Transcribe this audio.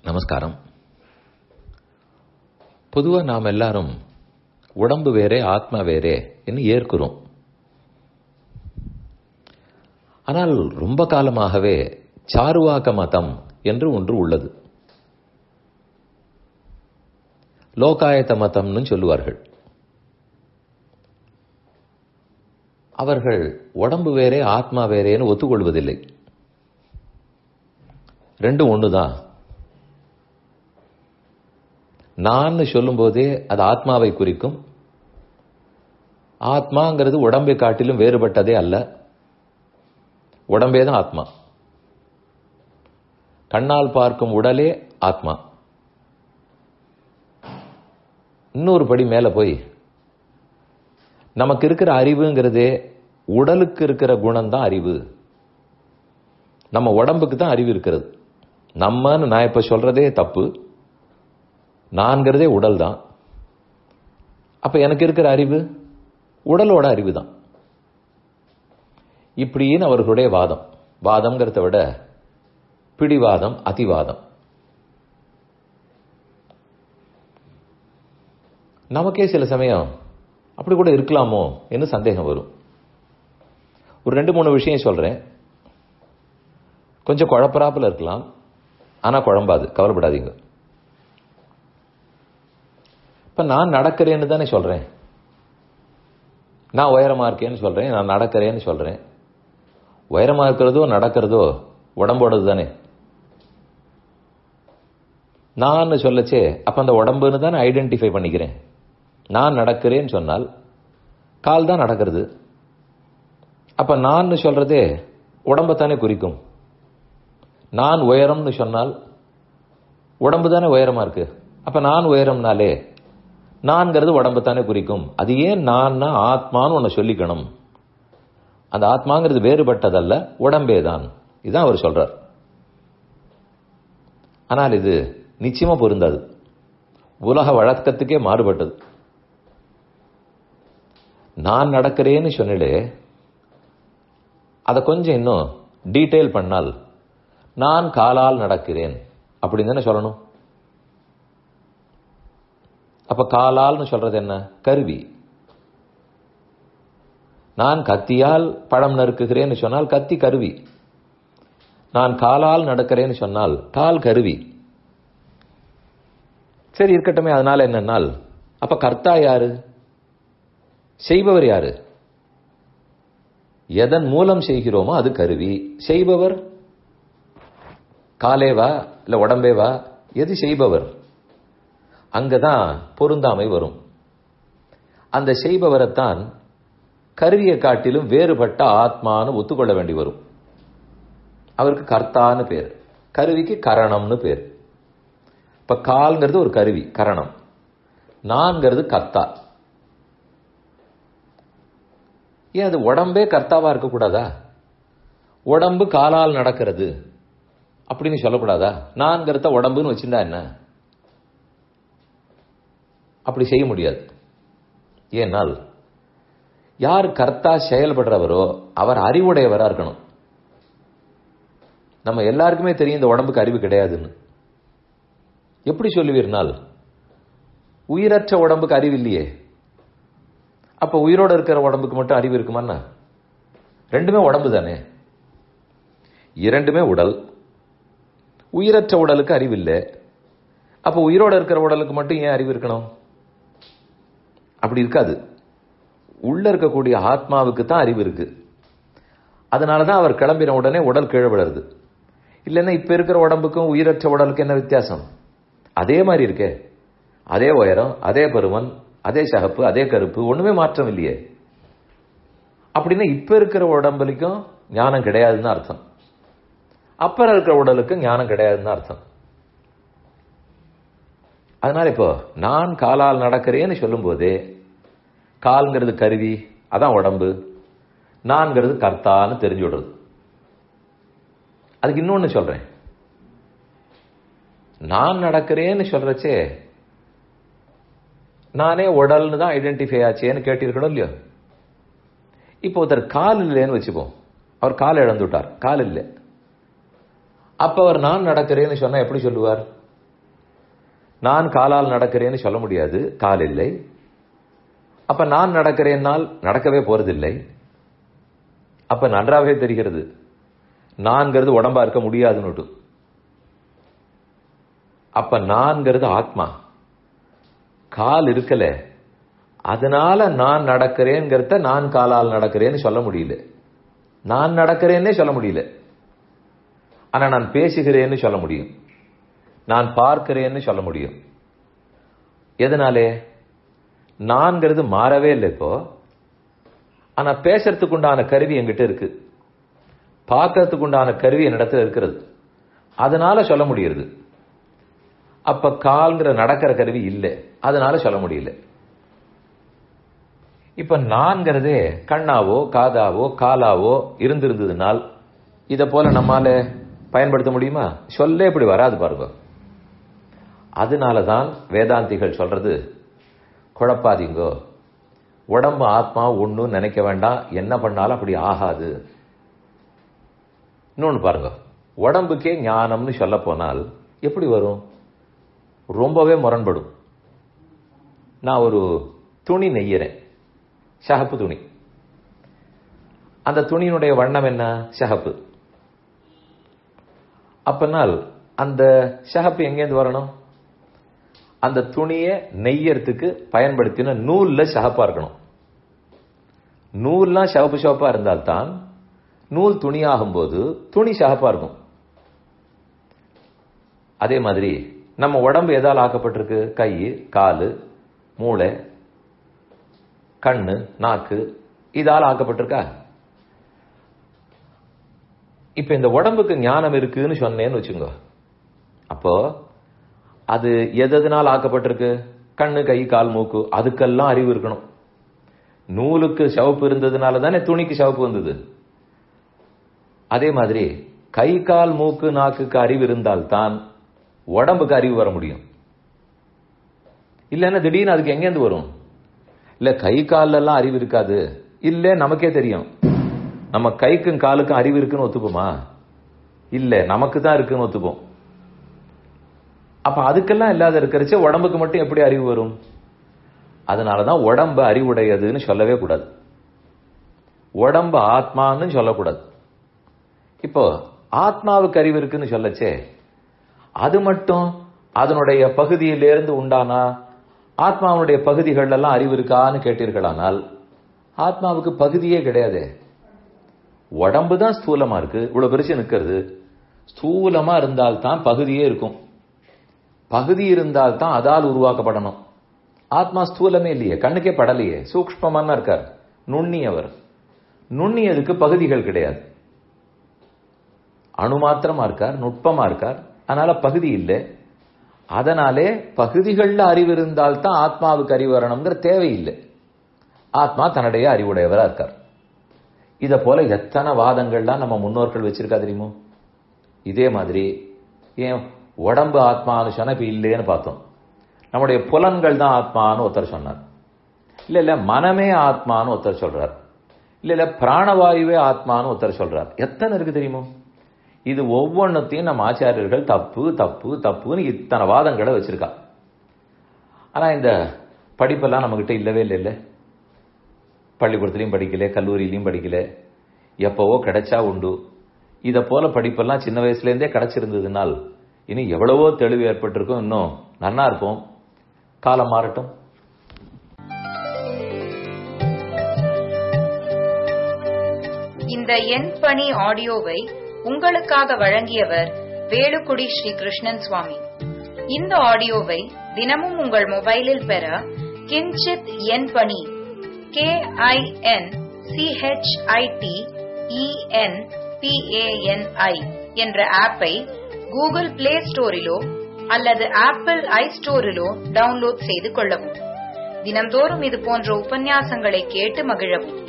நமஸ்காரம் பொதுவா நாம் எல்லாரும் உடம்பு வேறே ஆத்மா வேறே என்று ஏற்கிறோம் ஆனால் ரொம்ப காலமாகவே சாருவாக்க மதம் என்று ஒன்று உள்ளது லோகாயத்த மதம்னு சொல்லுவார்கள் அவர்கள் உடம்பு வேறே ஆத்மா வேறேன்னு ஒத்துக்கொள்வதில்லை ரெண்டும் ஒண்ணுதான் நான் சொல்லும்போதே அது ஆத்மாவை குறிக்கும் ஆத்மாங்கிறது உடம்பை காட்டிலும் வேறுபட்டதே அல்ல உடம்பே தான் ஆத்மா கண்ணால் பார்க்கும் உடலே ஆத்மா இன்னொரு படி மேல போய் நமக்கு இருக்கிற அறிவுங்கிறதே உடலுக்கு இருக்கிற குணம் தான் அறிவு நம்ம உடம்புக்கு தான் அறிவு இருக்கிறது நம்மன்னு நான் இப்ப சொல்றதே தப்பு நான்கிறதே உடல் தான் அப்ப எனக்கு இருக்கிற அறிவு உடலோட அறிவு தான் இப்படின்னு அவர்களுடைய வாதம் வாதம்ங்கிறத விட பிடிவாதம் அதிவாதம் நமக்கே சில சமயம் அப்படி கூட இருக்கலாமோ என்று சந்தேகம் வரும் ஒரு ரெண்டு மூணு விஷயம் சொல்றேன் கொஞ்சம் குழப்பறாப்புல இருக்கலாம் ஆனா குழம்பாது கவலைப்படாதீங்க இப்ப நான் நடக்கிறேன்னு தானே சொல்றேன் நான் உயரமா இருக்கேன்னு சொல்றேன் நான் நடக்கிறேன்னு சொல்றேன் உயரமா இருக்கிறதோ நடக்கிறதோ உடம்போடது தானே நான் சொல்லச்சே அப்ப அந்த உடம்புன்னு தானே ஐடென்டிஃபை பண்ணிக்கிறேன் நான் நடக்கிறேன்னு சொன்னால் கால் தான் நடக்கிறது அப்ப நான் சொல்றதே உடம்பத்தானே குறிக்கும் நான் உயரம்னு சொன்னால் உடம்பு தானே உயரமா இருக்கு அப்ப நான் உயரம்னாலே நான்கிறது உடம்பு தானே குறிக்கும் அது ஏன் நான் ஆத்மான்னு ஒன்னு சொல்லிக்கணும் அந்த ஆத்மாங்கிறது வேறுபட்டதல்ல உடம்பே தான் இதுதான் அவர் சொல்றார் ஆனால் இது நிச்சயமா பொருந்தாது உலக வழக்கத்துக்கே மாறுபட்டது நான் நடக்கிறேன்னு சொன்னிலே அதை கொஞ்சம் இன்னும் டீட்டெயில் பண்ணால் நான் காலால் நடக்கிறேன் அப்படின்னு தானே சொல்லணும் அப்ப காலால்னு சொல்றது என்ன கருவி நான் கத்தியால் பழம் நறுக்குகிறேன்னு சொன்னால் கத்தி கருவி நான் காலால் நடக்கிறேன்னு சொன்னால் கால் கருவி சரி இருக்கட்டுமே அதனால என்னன்னால் அப்ப கர்த்தா யாரு செய்பவர் யாரு எதன் மூலம் செய்கிறோமோ அது கருவி செய்பவர் காலேவா இல்ல உடம்பேவா எது செய்பவர் அங்கதான் பொருந்தாமை வரும் அந்த செய்பவரைத்தான் கருவியை காட்டிலும் வேறுபட்ட ஆத்மான்னு ஒத்துக்கொள்ள வேண்டி வரும் அவருக்கு கர்த்தான்னு பேர் கருவிக்கு கரணம்னு பேர் இப்ப கால்ங்கிறது ஒரு கருவி கரணம் நான்கிறது கர்த்தா ஏன் அது உடம்பே கர்த்தாவா இருக்கக்கூடாதா உடம்பு காலால் நடக்கிறது அப்படின்னு சொல்லக்கூடாதா நான்கிறத உடம்புன்னு வச்சிருந்தா என்ன அப்படி செய்ய முடியாது ஏனால் யார் கர்த்தா செயல்படுறவரோ அவர் அறிவுடையவரா இருக்கணும் நம்ம எல்லாருக்குமே தெரியும் இந்த உடம்புக்கு அறிவு கிடையாதுன்னு எப்படி சொல்லுவீர்னால் உயிரற்ற உடம்புக்கு அறிவு இல்லையே அப்ப உயிரோட இருக்கிற உடம்புக்கு மட்டும் அறிவு இருக்குமாண்ணா ரெண்டுமே உடம்பு தானே இரண்டுமே உடல் உயிரற்ற உடலுக்கு அறிவு இல்லை அப்ப உயிரோட இருக்கிற உடலுக்கு மட்டும் ஏன் அறிவு இருக்கணும் அப்படி இருக்காது உள்ள இருக்கக்கூடிய ஆத்மாவுக்கு தான் அறிவு இருக்கு அதனாலதான் அவர் கிளம்பின உடனே உடல் கீழே விடுறது இல்லைன்னா இப்ப இருக்கிற உடம்புக்கும் உயிரற்ற உடலுக்கு என்ன வித்தியாசம் அதே மாதிரி இருக்கே அதே உயரம் அதே பருவன் அதே சகப்பு அதே கருப்பு ஒண்ணுமே மாற்றம் இல்லையே அப்படின்னா இப்ப இருக்கிற உடம்புலைக்கும் ஞானம் கிடையாதுன்னு அர்த்தம் அப்புறம் இருக்கிற உடலுக்கு ஞானம் கிடையாதுன்னு அர்த்தம் அதனால இப்போ நான் காலால் நடக்கிறேன்னு சொல்லும் போதே கால்ங்கிறது கருவி அதான் உடம்பு நான்கிறது கர்த்தான்னு தெரிஞ்சு விடுறது அதுக்கு இன்னொன்னு சொல்றேன் நான் நடக்கிறேன்னு சொல்றச்சே நானே உடல்னு தான் ஐடென்டிஃபை ஆச்சேன்னு கேட்டிருக்கணும் இல்லையோ இப்போ ஒருத்தர் கால் இல்லைன்னு வச்சுப்போம் அவர் கால் இழந்துட்டார் கால் இல்லை அப்ப அவர் நான் நடக்கிறேன்னு சொன்னா எப்படி சொல்லுவார் நான் காலால் நடக்கிறேன்னு சொல்ல முடியாது கால் இல்லை அப்ப நான் நடக்கிறேன்னால் நடக்கவே போறதில்லை அப்ப நன்றாகவே தெரிகிறது நான்கிறது உடம்பா இருக்க முடியாதுன்னு அப்ப நான்கிறது ஆத்மா கால் இருக்கல அதனால நான் நடக்கிறேங்கிறத நான் காலால் நடக்கிறேன்னு சொல்ல முடியல நான் நடக்கிறேன்னே சொல்ல முடியல ஆனா நான் பேசுகிறேன்னு சொல்ல முடியும் நான் பார்க்கிறேன்னு சொல்ல முடியும் எதனாலே நான்கிறது மாறவே இல்லை இப்போ ஆனா பேசுறதுக்கு உண்டான கருவி என்கிட்ட இருக்கு பார்க்கறதுக்கு உண்டான கருவி என்னிடத்துல இருக்கிறது அதனால சொல்ல முடியுது அப்ப கால்ங்கிற நடக்கிற கருவி இல்லை அதனால சொல்ல முடியல இப்ப நான்கிறதே கண்ணாவோ காதாவோ காலாவோ இருந்திருந்ததுனால் இத போல நம்மால பயன்படுத்த முடியுமா சொல்ல இப்படி வராது பாருங்க அதனாலதான் வேதாந்திகள் சொல்றது குழப்பாதீங்கோ உடம்பு ஆத்மா ஒண்ணு நினைக்க வேண்டாம் என்ன பண்ணாலும் அப்படி ஆகாது இன்னொன்னு பாருங்க உடம்புக்கே ஞானம்னு சொல்ல போனால் எப்படி வரும் ரொம்பவே முரண்படும் நான் ஒரு துணி நெய்யறேன் சகப்பு துணி அந்த துணியினுடைய வண்ணம் என்ன சகப்பு அப்பனால் அந்த சகப்பு எங்கேருந்து வரணும் அந்த துணியை நெய்யறதுக்கு பயன்படுத்தின நூல்ல சகப்பா இருக்கணும் நூல்லாம் சிவப்பு சிவப்பா இருந்தால்தான் நூல் துணியாகும் போது துணி சகப்பா இருக்கும் அதே மாதிரி நம்ம உடம்பு எதால் ஆக்கப்பட்டிருக்கு கை காலு மூளை கண்ணு நாக்கு இதால் ஆக்கப்பட்டிருக்கா இப்ப இந்த உடம்புக்கு ஞானம் இருக்குன்னு சொன்னேன்னு வச்சுங்க அப்போ அது எதனால் ஆக்கப்பட்டிருக்கு கண்ணு கை கால் மூக்கு அதுக்கெல்லாம் அறிவு இருக்கணும் நூலுக்கு சிவப்பு இருந்ததுனால தானே துணிக்கு சிவப்பு வந்தது அதே மாதிரி கை கால் மூக்கு நாக்குக்கு அறிவு இருந்தால்தான் உடம்புக்கு அறிவு வர முடியும் இல்லைன்னா திடீர்னு அதுக்கு எங்கேருந்து வரும் இல்ல கை கால்ல எல்லாம் அறிவு இருக்காது இல்ல நமக்கே தெரியும் நம்ம கைக்கும் காலுக்கும் அறிவு இருக்குன்னு ஒத்துப்போமா இல்ல நமக்கு தான் இருக்குன்னு ஒத்துப்போம் அப்ப அதுக்கெல்லாம் இல்லாத இருக்கிறச்ச உடம்புக்கு மட்டும் எப்படி அறிவு வரும் அதனாலதான் உடம்பு அறிவுடையதுன்னு சொல்லவே கூடாது உடம்பு ஆத்மான்னு சொல்லக்கூடாது இப்போ ஆத்மாவுக்கு அறிவு இருக்குன்னு சொல்லச்சே அது மட்டும் அதனுடைய பகுதியிலிருந்து உண்டானா ஆத்மாவுடைய பகுதிகள் எல்லாம் அறிவு இருக்கான்னு கேட்டீர்களானால் ஆத்மாவுக்கு பகுதியே கிடையாது உடம்பு தான் ஸ்தூலமா இருக்கு இவ்வளவு பெருசு நிக்கிறது ஸ்தூலமா இருந்தால்தான் பகுதியே இருக்கும் பகுதி இருந்தால்தான் அதால் உருவாக்கப்படணும் ஆத்மா ஸ்தூலமே இல்லையே கண்ணுக்கே படலையே சூக்ஷ்மமான இருக்கார் நுண்ணியவர் நுண்ணியதுக்கு பகுதிகள் கிடையாது அணு மாத்திரமா இருக்கார் நுட்பமா இருக்கார் அதனால பகுதி இல்லை அதனாலே பகுதிகள்ல அறிவு இருந்தால்தான் ஆத்மாவுக்கு அறிவு வரணுங்கிற தேவையில்லை ஆத்மா தன்னுடைய அறிவுடையவரா இருக்கார் இத போல எத்தனை வாதங்கள்லாம் நம்ம முன்னோர்கள் வச்சிருக்கா தெரியுமோ இதே மாதிரி ஏன் உடம்பு ஆத்மான்னு சொன்னா இப்ப இல்லைன்னு பார்த்தோம் நம்முடைய புலன்கள் தான் ஆத்மான்னு ஒருத்தர் சொன்னார் இல்ல இல்ல மனமே ஆத்மான்னு ஒருத்தர் சொல்றார் இல்ல இல்ல பிராணவாயுவே ஆத்மான்னு ஒருத்தர் சொல்றார் எத்தனை இருக்கு தெரியுமோ இது ஒவ்வொன்றத்தையும் நம்ம ஆச்சாரியர்கள் தப்பு தப்பு தப்புன்னு இத்தனை வாதங்களை வச்சிருக்கா ஆனா இந்த படிப்பெல்லாம் நம்மகிட்ட இல்லவே இல்லை இல்லை பள்ளிக்கூடத்துலையும் படிக்கல கல்லூரியிலையும் படிக்கல எப்பவோ கிடைச்சா உண்டு இத போல படிப்பெல்லாம் சின்ன வயசுல இருந்தே கிடைச்சிருந்ததுனால் இனி எவ்வளவோ தெளிவு ஏற்பட்டிருக்கும் இன்னும் நன்னா இருப்போம் காலம் மாறட்டும் இந்த எண் பணி ஆடியோவை உங்களுக்காக வழங்கியவர் வேலுக்குடி ஸ்ரீ கிருஷ்ணன் சுவாமி இந்த ஆடியோவை தினமும் உங்கள் மொபைலில் பெற கிஞ்சித் எண் பணி கே ஐ என் சிஹெச்ஐடி இஎன் பிஏஎன்ஐ என்ற ஆப்பை கூகுள் பிளே ஸ்டோரிலோ அல்லது ஆப்பிள் ஐ ஸ்டோரிலோ டவுன்லோட் செய்து கொள்ளவும் தினம்தோறும் இது போன்ற உபன்யாசங்களை கேட்டு மகிழவும்